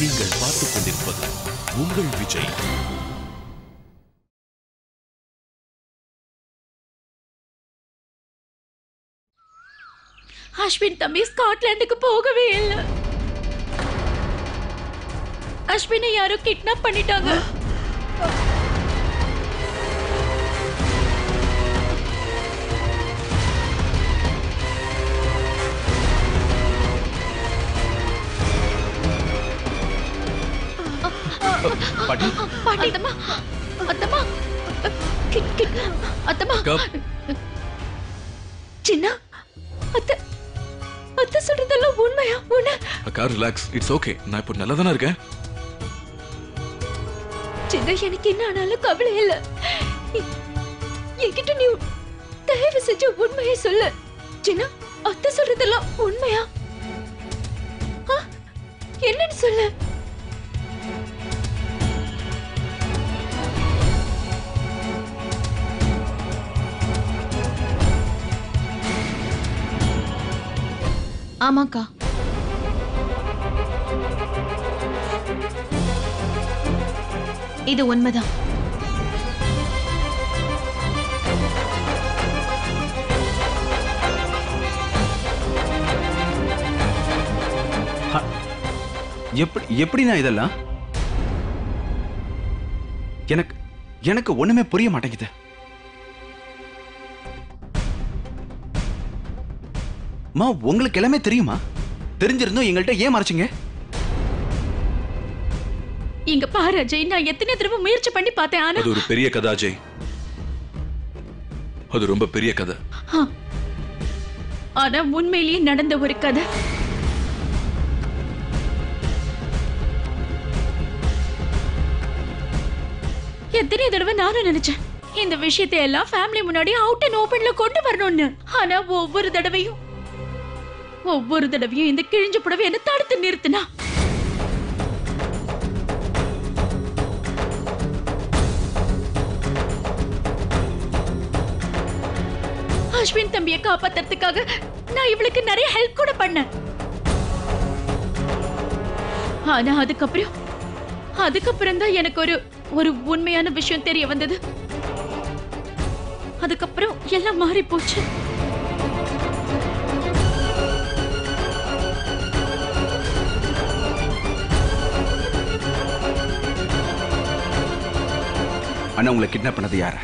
நீங்கள் பார்த்துக் கொண்டிருப்பது உங்கள் விஜய் அஸ்வின் தம்பி ஸ்காட்லாண்டுக்கு போகவே இல்லை அஸ்வினை யாரோ கிட்னாப் பண்ணிட்டாங்க பாட்டி பாட்டி அத்தம்மா அத்தம்மா கி- கிட்னாப் அத்தம்மா கப் சின்ன அத்தை அத்தை சொல்றதெல்லாம் உண்மையா உண்மை அக்கா ரிலாக்ஸ் இட்ஸ் ஓகே நான் இப்போ நல்லா தானே இருக்கேன் சின்ன எனக்கு என்ன ஆனாலும் கவலை இல்ல எ- என்கிட்ட நீ தயவு செஞ்சு உண்மையை சொல்லு சின்ன அத்தை சொல்றதெல்லாம் உண்மையா ஆ, என்னன்னு சொல்லு ஆமாக்கா இது உண்மைதான் எப்படி எப்படிண்ணா இதெல்லாம் எனக்கு எனக்கு ஒண்ணுமே புரிய மாட்டேங்குது மா உங்களுக்கு எல்லாமே தெரியுமா தெரிஞ்சிருந்தும் எங்கள்கிட்ட ஏன் மறைச்சிங்க இங்க பாரு அஜய் நான் எத்தனை தடவை முயற்சி பண்ணி பார்த்தேன் ஆனா அது ஒரு பெரிய கதை அஜய் அது ரொம்ப பெரிய கதை ஆ. ஆனா உண்மையிலேயே நடந்த ஒரு கதை எத்தனை தடவை நானும் நினைச்சேன் இந்த விஷயத்தை எல்லாம் ஃபேமிலி முன்னாடி அவுட் அண்ட் ஓபன்ல கொண்டு வரணும்னு ஆனா ஒவ்வொரு தடவையும் ஒவ்வொரு தடவையும் இந்த கிழிஞ்ச புடவை என்ன தடுத்து நிறுத்தினா அஸ்வின் தம்பியை காப்பாத்துறதுக்காக நான் இவளுக்கு நிறைய ஹெல்ப் கூட பண்ணேன் ஆனா அதுக்கப்புறம் அதுக்கப்புறம் தான் எனக்கு ஒரு ஒரு உண்மையான விஷயம் தெரிய வந்தது அதுக்கப்புறம் எல்லாம் மாறி போச்சு அண்ணா உங்களை கிட்னாப் பண்ணது யார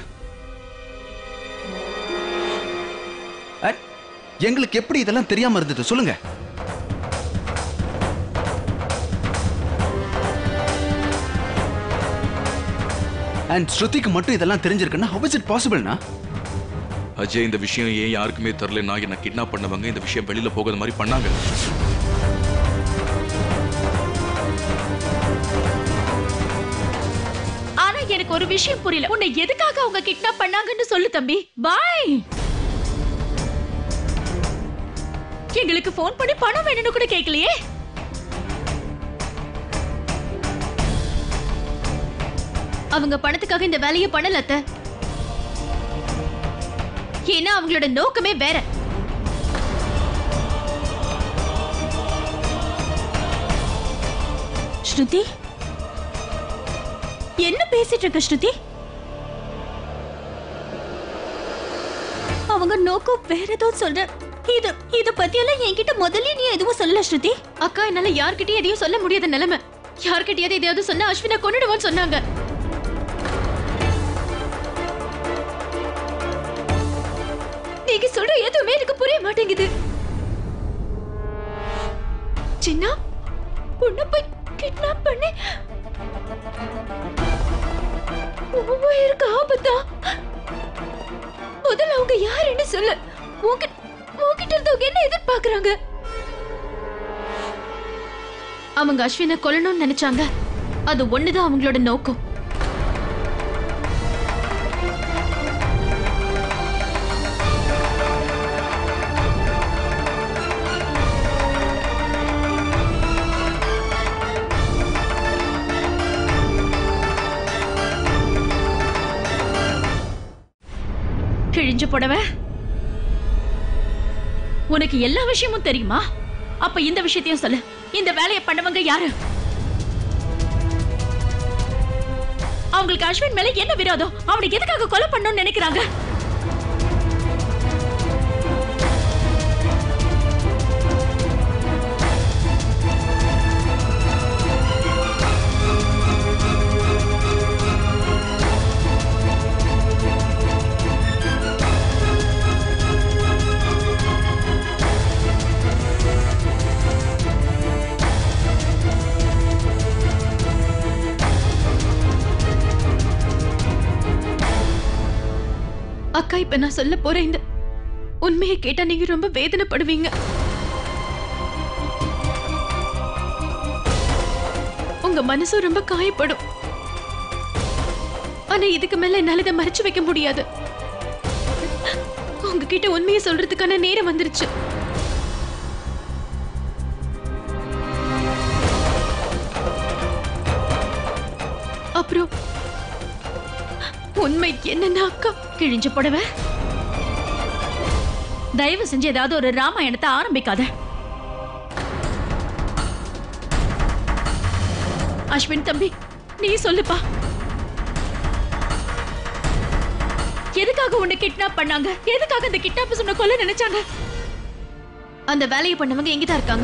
அ- எங்களுக்கு எப்படி இதெல்லாம் தெரியாம இருந்தது சொல்லுங்க அண்ட் ஸ்ருதிக்கு மட்டும் இதெல்லாம் தெரிஞ்சிருக்குன்னா how is it பாசிபிள்னா அஜய் இந்த விஷயம் ஏன் யாருக்குமே தெரிலனா என்ன கிட்னாப் பண்ணவங்க இந்த விஷயம் வெளியில போகாத மாதிரி பண்ணாங்க ஆனா எனக்கு ஒரு விஷயம் புரியல உன்னை எதுக்காக அவங்க கிட்னாப் பண்ணாங்கன்னு சொல்லு தம்பி பாய் எங்களுக்கு ஃபோன் பண்ணி பணம் வேணும்னு கூட கேட்கலையே அவங்க பணத்துக்காக இந்த வேலையை பண்ணல அத்தை ஏன்னா அவங்களோட நோக்கமே வேற ஸ்ருதி என்ன பேசிட்டு இருக்க ஸ்ருதி அவங்க நோக்கம் வேற ஏதோ சொல்ற இது இத பத்தி எல்லாம் என்கிட்ட முதல்ல நீ எதுவும் சொல்லல ஸ்ருதி அக்கா என்னால யார்கிட்டயும் எதையும் சொல்ல முடியாத நிலைமை யார்கிட்டயாவது எதையாவது சொன்னா அஸ்வினா கொன்னுடுவோன்னு சொன்னாங்க நீங்க சொல்ற எதுவுமே எனக்கு புரிய மாட்டேங்குது சின்ன உன்னை போய் கிட்னாப் பண்ணி உன் உயிருக்கு ஆபத்தா முதல்ல அவங்க யாருன்னு சொல்லு உன்கிட்ட உன்கிட்ட இருந்தவங்க என்ன எதிர்பார்க்கறாங்க அவங்க அஸ்வினை கொல்லணும்னு நினைச்சாங்க அது ஒண்ணுதான் அவங்களோட நோக்கம் கிழிஞ்ச புடவை உனக்கு எல்லா விஷயமும் தெரியுமா அப்ப இந்த விஷயத்தையும் சொல்லு இந்த வேலையை பண்ணவங்க யாரு அவங்களுக்கு அஸ்வின் மேல என்ன விரோதம் அவனுக்கு எதுக்காக கொலை பண்ணணும்னு நினைக்கிறாங்க அக்கா இப்ப நான் சொல்ல போறேன் இந்த உண்மையை கேட்டா நீங்க ரொம்ப வேதனைப்படுவீங்க உங்க மனசும் ரொம்ப காயப்படும் ஆனா இதுக்கு மேல என்னால இதை மறைச்சு வைக்க முடியாது உங்ககிட்ட உண்மையை சொல்றதுக்கான நேரம் வந்துருச்சு அப்புறம் உண்மை என்னன்னா அக்கா கிழிஞ்சு புடவை தயவு செஞ்சு ஏதாவது ஒரு ராமாயணத்தை ஆரம்பிக்காத அஸ்வின் தம்பி நீ சொல்லுப்பா எதுக்காக உன்னை கிட்னாப் பண்ணாங்க எதுக்காக இந்த கிட்னாப் உன்னை கொல்ல நினைச்சாங்க அந்த வேலையை பண்ணவங்க எங்கதான் இருக்காங்க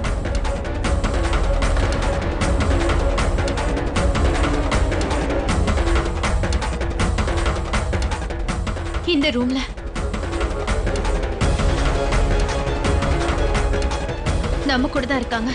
இந்த ரூம்ல நம்ம கூட தான் இருக்காங்க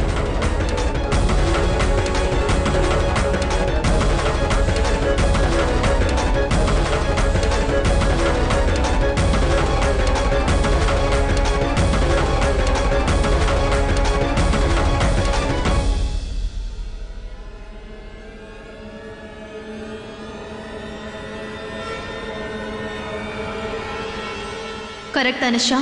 கரெக்ட் அனுஷா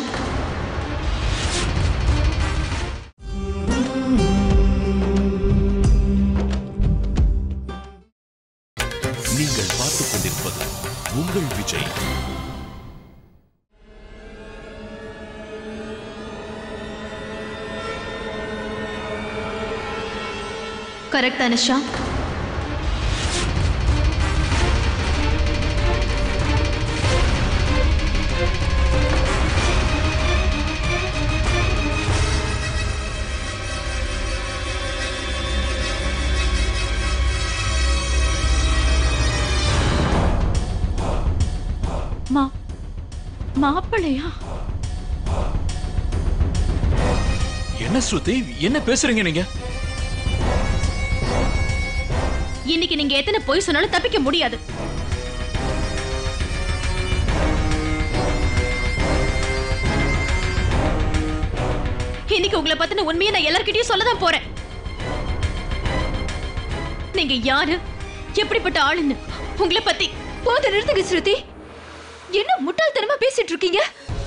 நீங்கள் பார்த்துக் கொண்டிருப்பது உங்கள் விஜய் கரெக்ட் அனுஷா மா மாப்பிள்ளையா என்ன ஸ்ருதி என்ன பேசுறீங்க நீங்க இன்னைக்கு நீங்க எத்தனை பொய் சொன்னாலும் தப்பிக்க முடியாது இன்னைக்கு உங்களை பத்தின உண்மையை நான் எல்லார்கிட்டயும் சொல்லதான் போறேன் நீங்க யாரு எப்படிப்பட்ட ஆளுன்னு உங்களை பத்தி போத நிறுத்துங்க ஸ்ருதி என்ன முட்டாள்தனமா பேசிட்டு இருக்கீங்க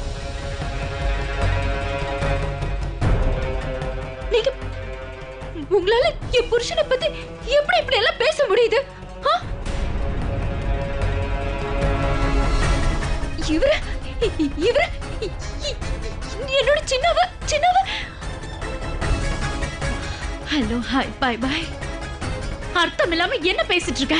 நீங்க உங்களால என் புருஷனை பத்தி எப்படி இப்படி எல்லாம் பேச முடியுது ஆ? இவர இவர என்னோட சின்னவ சின்னவ ஹலோ ஹாய் பாய் பாய் அர்த்தம் இல்லாம என்ன பேசிட்டு இருக்க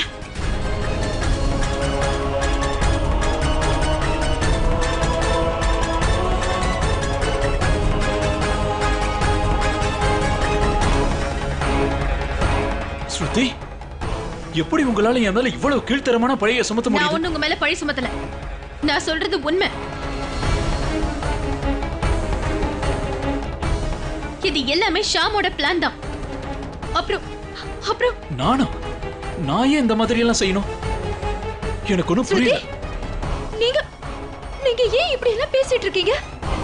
ஸ்ருதி எப்படி உங்களால என் மேல இவ்வளவு கீழ்த்தரமான பழைய சுமத்த நான் முடியுது ஒண்ணு உங்க மேல பழி சுமத்தல நான் சொல்றது உண்மை இது எல்லாமே ஷாமோட பிளான் தான் அப்புறம் அப்புறம் நானா நான் ஏன் இந்த மாதிரி எல்லாம் செய்யணும் எனக்கு ஒண்ணும் ஸ்ருதி புரியல நீங்க நீங்க ஏன் இப்படி எல்லாம் பேசிட்டு இருக்கீங்க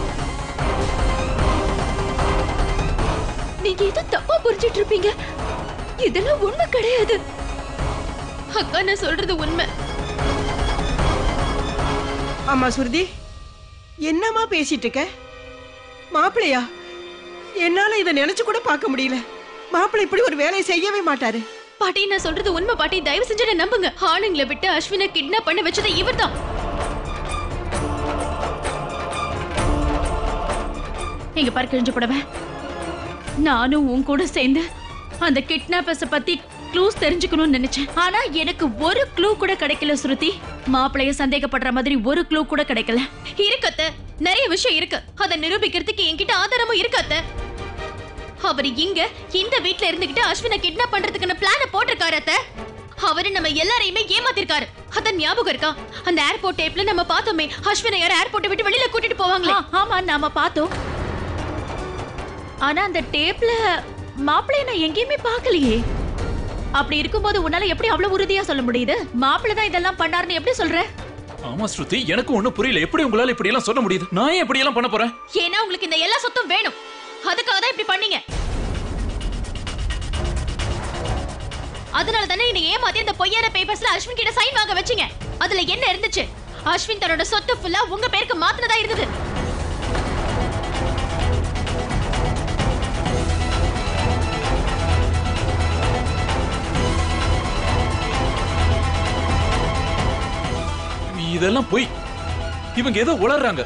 நீங்க ஏதோ தப்பா புரிஞ்சிட்டு இருப்பீங்க இதெல்லாம் உண்மை கிடையாது அக்கா நான் சொல்றது உண்மை ஆமா சுருதி என்னம்மா பேசிட்டு இருக்க மாப்பிள்ளையா என்னால இதை நினைச்சு கூட பார்க்க முடியல மாப்பிள்ளை இப்படி ஒரு வேலையை செய்யவே மாட்டாரு பாட்டி நான் சொல்றது உண்மை பாட்டி தயவு செஞ்சு என்ன நம்புங்க ஆணுங்களை விட்டு அஸ்வினை கிட்னாப் பண்ண வச்சது இவர்தான் எங்க பாரு கிழிஞ்சு போடவ நானும் உன் கூட சேர்ந்து அந்த கிட்னாப்பர்ஸ பத்தி க்ளூஸ் தெரிஞ்சுக்கணும்னு நினைச்சேன் ஆனா எனக்கு ஒரு க்ளூ கூட கிடைக்கல ஸ்ருதி மாப்பிளைய சந்தேகப்படுற மாதிரி ஒரு க்ளூ கூட கிடைக்கல இருக்கத்த நிறைய விஷயம் இருக்கு அதை நிரூபிக்கிறதுக்கு என்கிட்ட ஆதாரமும் இருக்கத்த அவர் இங்க இந்த வீட்ல இருந்துகிட்டு அஸ்வினை கிட்னாப் பண்றதுக்கான பிளான போட்டிருக்காரு அத்த அவரு நம்ம எல்லாரையுமே ஏமாத்திருக்காரு அதான் ஞாபகம் இருக்கா அந்த ஏர்போர்ட் டேப்ல நம்ம பார்த்தோமே அஸ்வினை யார் ஏர்போர்ட்டை விட்டு வெளியில கூட்டிட்டு போவாங்களே ஆமா நாம பார்த்தோம் ஆனா அந்த டேப்ல மாப்பிளைய நான் எங்கேயுமே பார்க்கலையே அப்படி இருக்கும்போது உன்னால எப்படி அவ்வளவு உறுதியா சொல்ல முடியுது மாப்பிள்ளை தான் இதெல்லாம் பண்ணாருன்னு எப்படி சொல்ற ஆமா ஸ்ருதி எனக்கும் ஒண்ணும் புரியல எப்படி உங்களால இப்படி எல்லாம் சொல்ல முடியுது நான் ஏன் இப்படி எல்லாம் பண்ண போறேன் ஏன்னா உங்களுக்கு இந்த எல்லா சொத்தும் வேணும் அதுக்காக தான் இப்படி பண்ணீங்க அதனால தானே நீங்க ஏமாத்தி அந்த பொய்யான பேப்பர்ஸ்ல அஸ்வின் கிட்ட சைன் வாங்க வச்சீங்க அதுல என்ன இருந்துச்சு அஸ்வின் தன்னோட சொத்து ஃபுல்லா உங்க பேருக்கு மாத்தினதா இருந்தது இதெல்லாம் போய் இவங்க ஏதோ உளறாங்க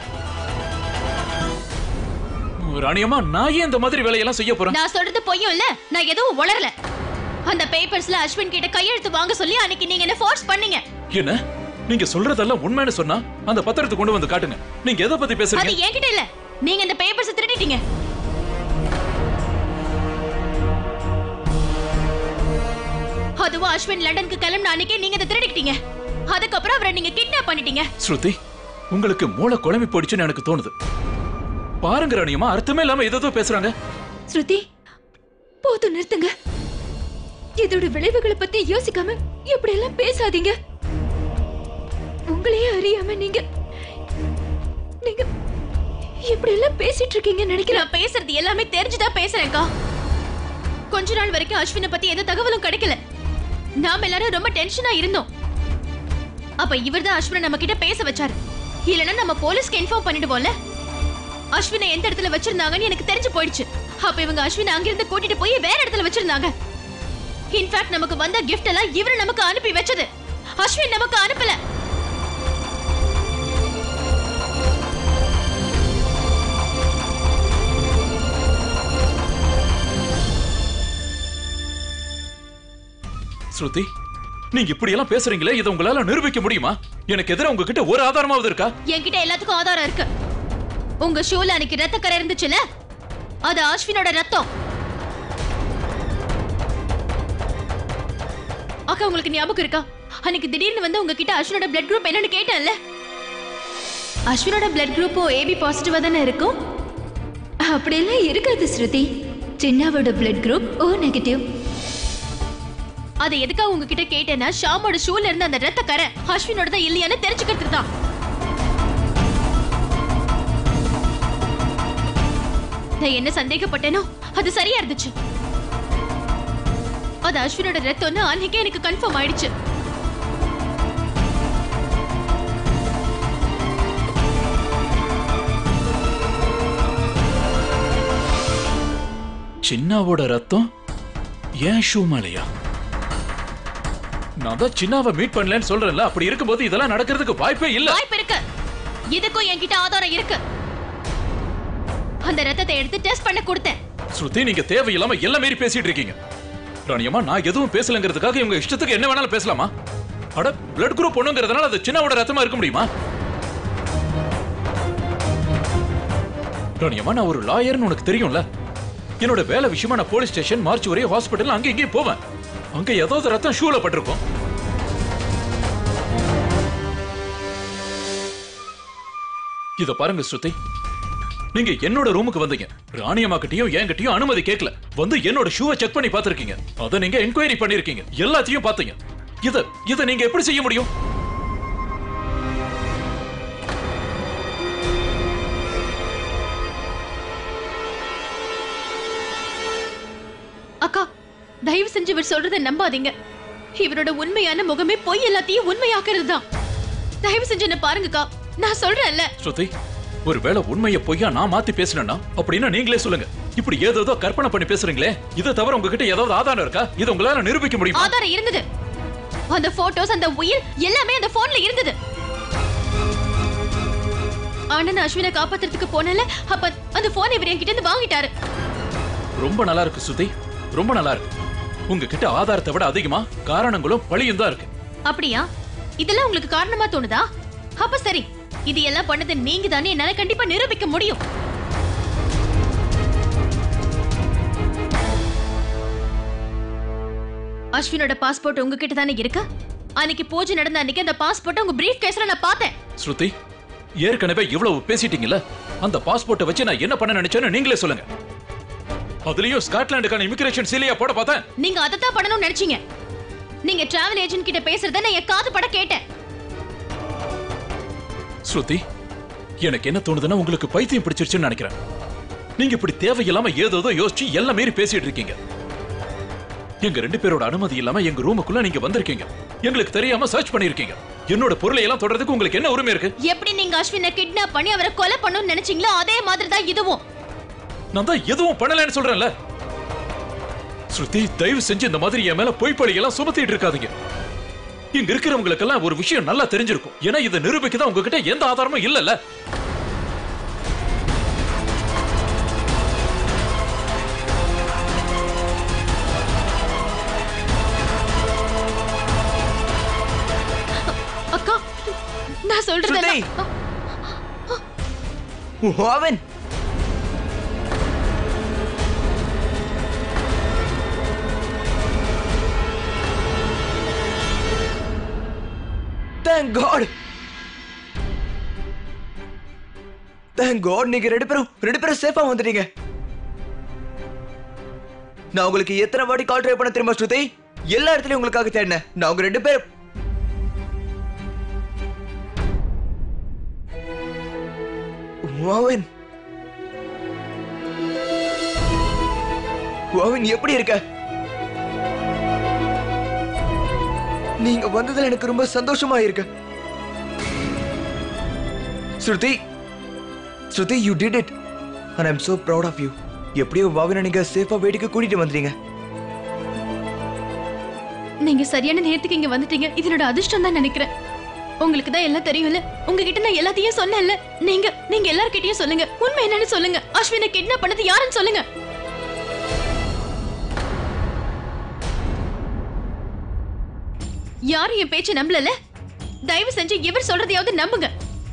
ராணியம்மா நான் ஏன் இந்த மாதிரி வேலையெல்லாம் செய்ய போறேன் நான் சொல்றது பொய்யும் இல்ல நான் எதுவும் உளரல அந்த பேப்பர்ஸ்ல அஸ்வின் கிட்ட கையெழுத்து வாங்க சொல்லி அன்னைக்கு நீங்க என்ன ஃபோர்ஸ் பண்ணீங்க என்ன நீங்க சொல்றதெல்லாம் உண்மைன்னு சொன்னா அந்த பத்திரத்தை கொண்டு வந்து காட்டுங்க நீங்க எதை பத்தி அது பேசுறீங்க என்கிட்ட இல்ல நீங்க இந்த பேப்பர்ஸ் திருடிட்டீங்க அதுவும் அஸ்வின் லண்டனுக்கு கிளம்பின அன்னைக்கே நீங்க அதை திருடிக்கிட்டீங்க அதுக்கப்புறம் அவரை நீங்க கிட்னாப் பண்ணிட்டீங்க ஸ்ருதி உங்களுக்கு மூளை குழம்பி போயிடுச்சுன்னு எனக்கு தோணுது பாருங்க ராணியம்மா அர்த்தமே இல்லாம ஏதோ பேசுறாங்க ஸ்ருதி போதும் நிறுத்துங்க இதோட விளைவுகளை பத்தி யோசிக்காம இப்படி எல்லாம் பேசாதீங்க உங்களையே அறியாம நீங்க நீங்க இப்படி எல்லாம் பேசிட்டு இருக்கீங்கன்னு நினைக்கிறேன் நான் பேசுறது எல்லாமே தெரிஞ்சுதான் பேசுறேன்க்கா கொஞ்ச நாள் வரைக்கும் அஸ்வினை பத்தி எந்த தகவலும் கிடைக்கல நாம எல்லாரும் ரொம்ப டென்ஷனா இருந்தோம் அப்ப இவர்தான் அஸ்வினை நம்ம கிட்ட பேச வச்சாரு இல்லனா நம்ம போலீஸ்க்கு இன்ஃபார்ம் பண்ணிடுவோம்ல அஸ்வினை எந்த இடத்துல வச்சிருந்தாங்கன்னு எனக்கு தெரிஞ்சு போயிடுச்சு அப்ப இவங்க அஸ்வினை அங்கிருந்து கூட்டிட்டு போய் வேற இடத்துல வச்சிருந்தாங்க இன்ஃபேக்ட் நமக்கு வந்த கிஃப்ட் எல்லாம் இவரு நமக்கு அனுப்பி வச்சது அஸ்வின் நமக்கு அனுப்பல ஸ்ருதி நீங்க இப்படி எல்லாம் பேசுறீங்களே இதை உங்களால நிரூபிக்க முடியுமா எனக்கு எதிராக உங்ககிட்ட ஒரு ஆதாரமாவது இருக்கா என்கிட்ட எல்லாத்துக்கும் ஆதாரம் இருக்கு உங்க ஷூல அன்னைக்கு ரத்தக்கரை இருந்துச்சுல அது அஸ்வினோட ரத்தம் அக்கா உங்களுக்கு ஞாபகம் இருக்கா அன்னைக்கு திடீர்னு வந்து உங்ககிட்ட அஸ்வினோட பிளட் குரூப் என்னன்னு கேட்டேன்ல அஸ்வினோட பிளட் குரூப்பும் ஏபி பாசிட்டிவா தானே இருக்கும் அப்படியெல்லாம் இருக்காது ஸ்ருதி சின்னாவோட பிளட் குரூப் ஓ நெகட்டிவ் அது எதுக்காக உங்ககிட்ட கேட்டேன்னா ஷாமோட ஷூல இருந்த அந்த ரத்த கரை அஸ்வினோட தான் இல்லையான்னு தெரிஞ்சுக்கிறதுக்கு தான் நான் என்ன சந்தேகப்பட்டேனோ அது சரியா இருந்துச்சு அது அஸ்வினோட ரத்தம்னு அன்னைக்கே எனக்கு கன்ஃபார்ம் ஆயிடுச்சு சின்னாவோட ரத்தம் ஏன் ஷூ மேலையா நான் தான் சின்னாவை மீட் பண்ணலன்னு சொல்றேன்ல அப்படி இருக்கும்போது இதெல்லாம் நடக்கிறதுக்கு வாய்ப்பே இல்ல வாய்ப்பு இருக்கு இதுக்கும் என்கிட்ட ஆதாரம் இருக்கு அந்த ரத்தத்தை எடுத்து டெஸ்ட் பண்ண கொடுத்தேன் ஸ்ருதி நீங்க தேவையில்லாம எல்லாம் மீறி பேசிட்டு இருக்கீங்க ராணியம்மா நான் எதுவும் பேசலங்கிறதுக்காக இவங்க இஷ்டத்துக்கு என்ன வேணாலும் பேசலாமா அட பிளட் குரூப் ஒண்ணுங்கிறதுனால அது சின்னாவோட ரத்தமா இருக்க முடியுமா ராணியம்மா நான் ஒரு லாயர்னு உனக்கு தெரியும்ல என்னோட வேலை விஷயமா நான் போலீஸ் ஸ்டேஷன் மார்ச் வரையும் ஹாஸ்பிட்டல் அங்கே இங்கேயும் போவேன் அங்க ஏதாவது ரத்தம் ஷூல பட்டிருக்கும் இத பாருங்க ஸ்ருதி நீங்க என்னோட ரூமுக்கு வந்தீங்க ராணியம்மா கிட்டயும் என்கிட்டயும் அனுமதி கேட்கல வந்து என்னோட ஷூவை செக் பண்ணி பார்த்திருக்கீங்க அத நீங்க என்கொயரி பண்ணிருக்கீங்க எல்லாத்தையும் பார்த்தீங்க இத இத நீங்க எப்படி செய்ய முடியும் அக்கா தயவு செஞ்சு இவர் சொல்றதை நம்பாதீங்க இவரோட உண்மையான முகமே பொய் எல்லாத்தையும் உண்மையாக்குறது தான் தயவு செஞ்சு என்ன பாருங்கக்கா நான் சொல்றேன்ல ஸ்ருதி ஒருவேளை உண்மையை பொய்யா நான் மாத்தி பேசினேன்னா அப்படின்னா நீங்களே சொல்லுங்க இப்படி ஏதோ கற்பனை பண்ணி பேசுறீங்களே இதை தவிர உங்ககிட்ட ஏதாவது ஆதாரம் இருக்கா இது உங்களால நிரூபிக்க முடியுமா ஆதாரம் இருந்தது அந்த போட்டோஸ் அந்த உயில் எல்லாமே அந்த போன்ல இருந்தது ஆனா நான் அஸ்வினை காப்பாத்துறதுக்கு போனல அப்ப அந்த போன் இவர் என்கிட்ட இருந்து வாங்கிட்டாரு ரொம்ப நல்லா இருக்கு சுதி ரொம்ப நல்லா இருக்கு உங்ககிட்ட ஆதாரத்தை விட அதிகமா காரணங்களும் பழியும் தான் இருக்கு அப்படியா இதெல்லாம் உங்களுக்கு காரணமா தோணுதா அப்ப சரி இது எல்லாம் பண்ணது நீங்க தானே என்னால கண்டிப்பா நிரூபிக்க முடியும் அஸ்வினோட பாஸ்போர்ட் உங்ககிட்ட தானே இருக்கு அன்னைக்கு பூஜை நடந்த அன்னைக்கு அந்த பாஸ்போர்ட் உங்க பிரீஃப் கேஸ்ல நான் பார்த்தேன் ஸ்ருதி ஏற்கனவே இவ்வளவு பேசிட்டீங்கல்ல அந்த பாஸ்போர்ட்டை வச்சு நான் என்ன பண்ண நினைச்சேன்னு நீங்களே சொல்லுங்க அதுலயும் ஸ்காட்லாண்டுக்கான இமிகிரேஷன் சீலியா போட பார்த்தேன் நீங்க அதை தான் பண்ணணும்னு நினைச்சீங்க நீங்க டிராவல் ஏஜென்ட் கிட்ட பேசுறத நான் என் காது பட கேட்டேன் ஸ்ருதி எனக்கு என்ன தோணுதுன்னா உங்களுக்கு பைத்தியம் பிடிச்சிருச்சுன்னு நினைக்கிறேன் நீங்க இப்படி தேவையில்லாம ஏதோ யோசிச்சு எல்லாம் மீறி பேசிட்டு இருக்கீங்க எங்க ரெண்டு பேரோட அனுமதி இல்லாம எங்க ரூமுக்குள்ள நீங்க வந்திருக்கீங்க எங்களுக்கு தெரியாம சர்ச் பண்ணிருக்கீங்க என்னோட பொருளை எல்லாம் தொடர்றதுக்கு உங்களுக்கு என்ன உரிமை இருக்கு எப்படி நீங்க அஸ்வினை கிட்னாப் பண்ணி அவரை கொலை பண்ணணும்னு நினைச்சீங்களோ அதே மாதிரி தான் இதுவும் நான் தான் எதுவும் பண்ணலன்னு சொல்றேன்ல ஸ்ருதி தயவு செஞ்சு இந்த மாதிரி என் மேல பொய்ப்பழி எல்லாம் சுமத்திட்டு இருக்காதீங்க இங்க இருக்கிறவங்களுக்கெல்லாம் ஒரு விஷயம் நல்லா தெரிஞ்சிருக்கும் ஏன்னா இதை நிரூபிக்க தான் உங்ககிட்ட எந்த ஆதாரமும் இல்லல்ல அக்கா நான் சொல்றது ஸ்ருதி! ஓவன் தேங்க் காட் தேங்க் காட் நீங்க ரெண்டு பேரும் ரெண்டு பேரும் சேஃபா வந்துட்டீங்க நான் உங்களுக்கு எத்தனை வாட்டி கால் ட்ரை பண்ண தெரியுமா ஸ்ருதி எல்லா இடத்துலயும் உங்களுக்காக தேடினேன் நான் உங்க ரெண்டு பேரும் ஓவன் ஓவன் எப்படி இருக்க நீங்க வந்ததுல எனக்கு ரொம்ப சந்தோஷமா இருக்கு Shruti Shruti you did it and I'm so proud of you எப்படியோ வாவின நீங்க சேஃபா வீட்டுக்கு கூட்டிட்டு வந்துட்டீங்க நீங்க சரியான நேரத்துக்கு இங்க வந்துட்டீங்க இது என்னோட அதிர்ஷ்டம் தான் நினைக்கிறேன் உங்களுக்கு தான் எல்லாம் தெரியும்ல உங்ககிட்ட நான் எல்லாத்தையும் சொன்னேன்ல நீங்க நீங்க எல்லார்கிட்டயும் சொல்லுங்க உண்மை என்னன்னு சொல்லுங்க அஸ்வினை கிட்னாப் பண்ணது யாருன்னு சொல்லுங்க யாரும் என் பேச்சை நம்பலல தயவு செஞ்சு இவர் சொல்றதையாவது நம்புங்க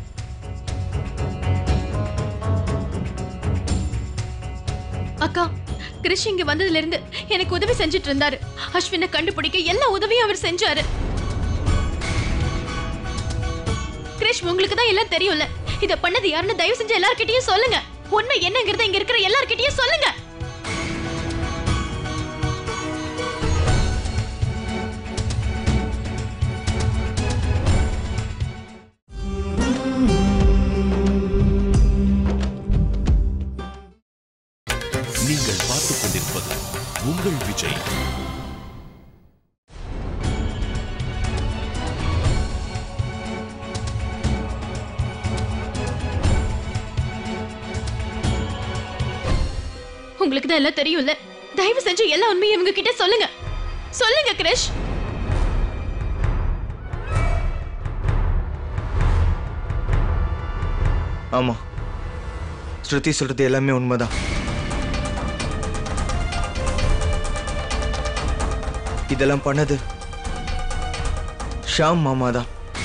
அக்கா கிரிஷ் இங்க வந்ததுல இருந்து எனக்கு உதவி செஞ்சுட்டு இருந்தாரு அஸ்வினை கண்டுபிடிக்க எல்லா உதவியும் அவர் செஞ்சாரு கிரிஷ் உங்களுக்கு தான் எல்லாம் தெரியும்ல இத பண்ணது யாருன்னு தயவு செஞ்சு எல்லார்கிட்டயும் சொல்லுங்க உண்மை என்னங்கறத இங்க இருக்கிற எல்லார்கிட்டயும் சொல்லுங்க நீங்கள் பார்த்துக் கொண்டிருப்பது உங்கள் விஜய் உங்களுக்கு தான் எல்லாம் தெரியும்ல தயவு செஞ்சு எல்லா உண்மையும் இவங்க கிட்ட சொல்லுங்க சொல்லுங்க கிரிஷ் ஆமா ஸ்ருதி சொல்றது எல்லாமே உண்மைதான் இதெல்லாம் பண்ணது ஷாம் மாமா தான்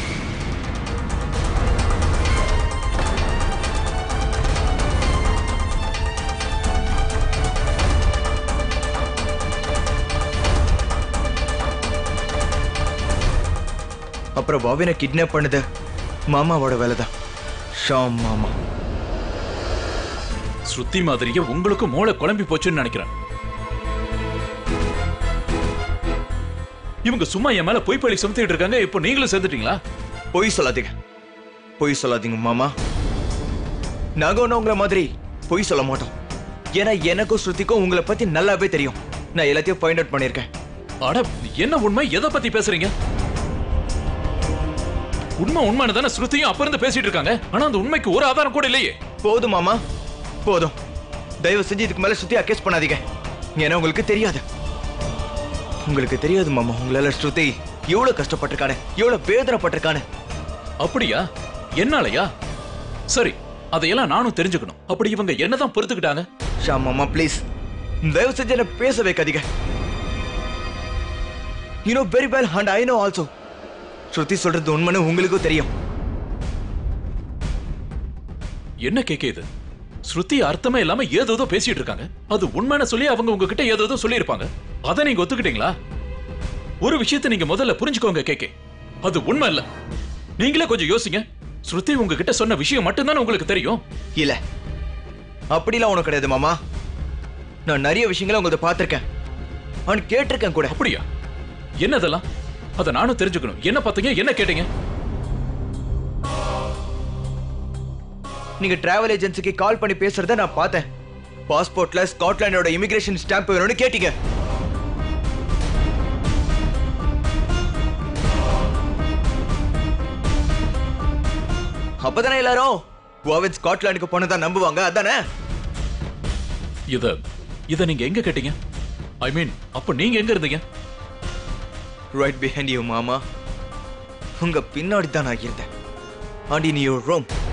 அப்புறம் பாபினை கிட்னாப் பண்ணது மாமாவோட வேலை தான் ஷாம் மாமா ஸ்ருதி மாதிரியே உங்களுக்கு மூளை குழம்பி போச்சுன்னு நினைக்கிறேன் இவங்க சும்மா என் மேல பொய்ப்பழி சுமத்திட்டு இருக்காங்க இப்போ நீங்களும் சேர்ந்துட்டீங்களா பொய் சொல்லாதீங்க பொய் சொல்லாதீங்க மாமா நாங்க ஒன்றும் உங்களை மாதிரி பொய் சொல்ல மாட்டோம் ஏன்னா எனக்கும் ஸ்ருதிக்கும் உங்களை பத்தி நல்லாவே தெரியும் நான் எல்லாத்தையும் ஃபைண்ட் அவுட் பண்ணியிருக்கேன் அட என்ன உண்மை எதை பத்தி பேசுறீங்க உண்மை உண்மைன்னு தானே ஸ்ருதியும் அப்ப இருந்து பேசிட்டு இருக்காங்க ஆனா அந்த உண்மைக்கு ஒரு ஆதாரம் கூட இல்லையே போதும் மாமா போதும் தயவு செஞ்சு இதுக்கு மேல ஸ்ருதி அக்கேஸ் பண்ணாதீங்க ஏன்னா உங்களுக்கு தெரியாது உங்களுக்கு தெரியாது மாமா உங்களால ஸ்ருதி எவ்வளவு கஷ்டப்பட்டிருக்கானு எவ்வளவு வேதனைப்பட்டிருக்கானு அப்படியா என்னாலயா சரி அதையெல்லாம் நானும் தெரிஞ்சுக்கணும் அப்படி இவங்க என்னதான் பொறுத்துக்கிட்டாங்க ஷா மாமா ப்ளீஸ் தயவு செஞ்சு என்ன பேச வைக்காதீங்க you know very well and I know also Shruti சொல்றது உண்மைன்னு உங்களுக்கும் தெரியும் என்ன கேக்க இது ஸ்ருதி அர்த்தமே இல்லாம ஏதோ பேசிட்டு இருக்காங்க அது உண்மைன்னு சொல்லி அவங்க உங்ககிட்ட ஏதோ சொல்லியிருப்பாங்க அதை நீங்க ஒத்துக்கிட்டீங்களா ஒரு விஷயத்தை நீங்க முதல்ல புரிஞ்சுக்கோங்க கேக்கே அது உண்மை இல்ல நீங்களே கொஞ்சம் யோசிங்க ஸ்ருதி உங்ககிட்ட சொன்ன விஷயம் மட்டும்தானே உங்களுக்கு தெரியும் இல்ல அப்படிலாம் உனக்கு கிடையாது மாமா நான் நிறைய விஷயங்களை உங்களை பார்த்திருக்கேன் அவன் கேட்டிருக்கேன் கூட அப்படியா என்னதெல்லாம் அதை நானும் தெரிஞ்சுக்கணும் என்ன பார்த்தீங்க என்ன கேட்டீங்க நீங்க டிராவல் ஏஜென்சிக்கு கால் பண்ணி பேசுறத நான் பார்த்தேன் பாஸ்போர்ட்ல ஸ்காட்லாண்டோட இமிகிரேஷன் ஸ்டாம்ப் வேணும்னு கேட்டீங்க அப்பதானே எல்லாரும் கோவிட் ஸ்காட்லாண்டுக்கு போனதா நம்புவாங்க அதானே இத இத நீங்க எங்க கேட்டீங்க ஐ மீன் அப்ப நீங்க எங்க இருந்தீங்க ரைட் பிஹைண்ட் யூ மாமா உங்க பின்னாடி தான் நான் இருந்தேன் அண்ட் இன் யூர் ரூம்